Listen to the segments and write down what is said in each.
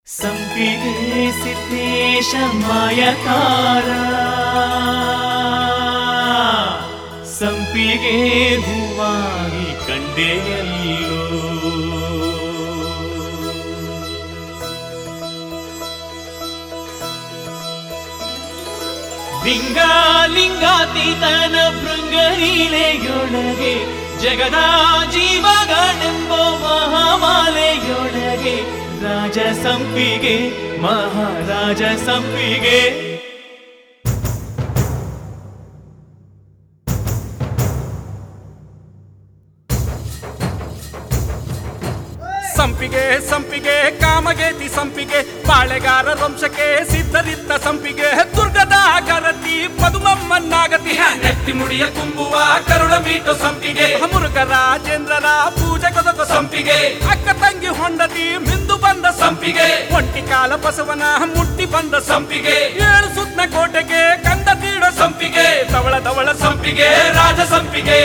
ಸಂಪಿಗೆ ಸಿದ್ದೇಶ ಮಾಯಕಾರ ಸಂಪಿಗೆ ಹೂವಾಗಿ ಕಂಡೆಯಲ್ಲೋ ಲಿಂಗಾಲಿಂಗಾತೀತನ ಭೃಂಗಲೀಲೆಯೊಳಗೆ ಜಗದ ಜೀವಗಳೆಂಬ ಮಹಾಮಾಲೆಯೊಳಗೆ ರಾಜ ಸಂಪಿಗೆ ಮಹಾರಾಜ ಸಂಪಿಗೆ ಸಂಪಿಗೆ ಸಂಪಿಗೆ ಕಾಮಗೇತಿ ಸಂಪಿಗೆ ಬಾಳೆಗಾರ ವಂಶಕ್ಕೆ ಸಿದ್ಧರಿದ್ದ ಸಂಪಿಗೆ ದುರ್ಗದ ಗರತಿ ಪದುಮಮ್ಮನ್ನಾಗತಿ ನೆತ್ತಿ ಮುಡಿಯ ತುಂಬುವ ಕರುಳ ಮೀಟು ಸಂಪಿಗೆ ಮುರುಘ ರಾಜೇಂದ್ರರ ಪೂಜೆ ಕೊದಕ ಸಂಪಿಗೆ ಅಕ್ಕ ತಂಗಿ ಹೊಂಡತಿ ಮಿಂದು ಬಂದ ಸಂಪಿಗೆ ಒಂಟಿ ಕಾಲ ಬಸವನ ಮುಟ್ಟಿ ಬಂದ ಸಂಪಿಗೆ ಏಳು ಸುತ್ತ ಕೋಟೆಗೆ ಕಂದ ತೀಡೋ ಸಂಪಿಗೆ ತವಳ ತವಳ ಸಂಪಿಗೆ ರಾಜ ಸಂಪಿಗೆ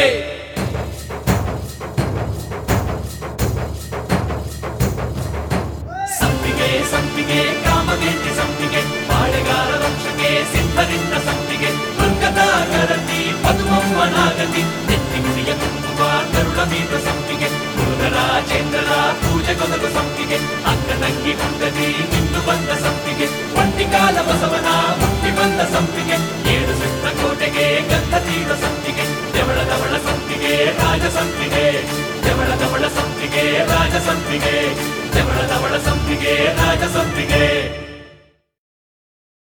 ಸಂಪಿಗೆ ಸಂಪಿಗೆ ಕಾಮಗೇತಿ ಸಂಪಿಗೆ ಬಾಳೆಗಾರ ವಂಶಕ್ಕೆ ಸಿದ್ಧರಿದ್ದ ಸಂಪಿಗೆ ದುರ್ಗದ ಗರತಿ ಪದ್ಮಮ್ಮನಾಗತಿ ನೆತ್ತಿ ಮುಡಿಯ ತುಂಬುವ ಕರುಳ ಮೀದ ಸಂಪಿಗೆ ರಾಜೇಂದ್ರರ ಪೂಜೆ ಕೊದಲು ಸಂಪಿಗೆ ಅಕ್ಕ ತಂಗಿ ಹೊಂಡದಿ ನಿಂದು ಬಂದ ಸಂಪಿಗೆ ಒಂಟಿ ಕಾಲ ಬಸವನ ಹುಟ್ಟಿ ಬಂದ ಸಂಪಿಗೆ ಏಳು ಸುತ್ತ ಕೋಟೆಗೆ ಗಂಧ ತೀರ ಸಂಪಿಗೆ ದೆವಳ ದವಳ ಸಂಪಿಗೆ ರಾಜ ಸಂಪಿಗೆ ದೆವಳ ದವಳ ಸಂಪಿಗೆ ರಾಜ ಸಂಪಿಗೆ ದೆವಳ ದವಳ ಸಂಪಿಗೆ ರಾಜ ಸಂಪಿಗೆ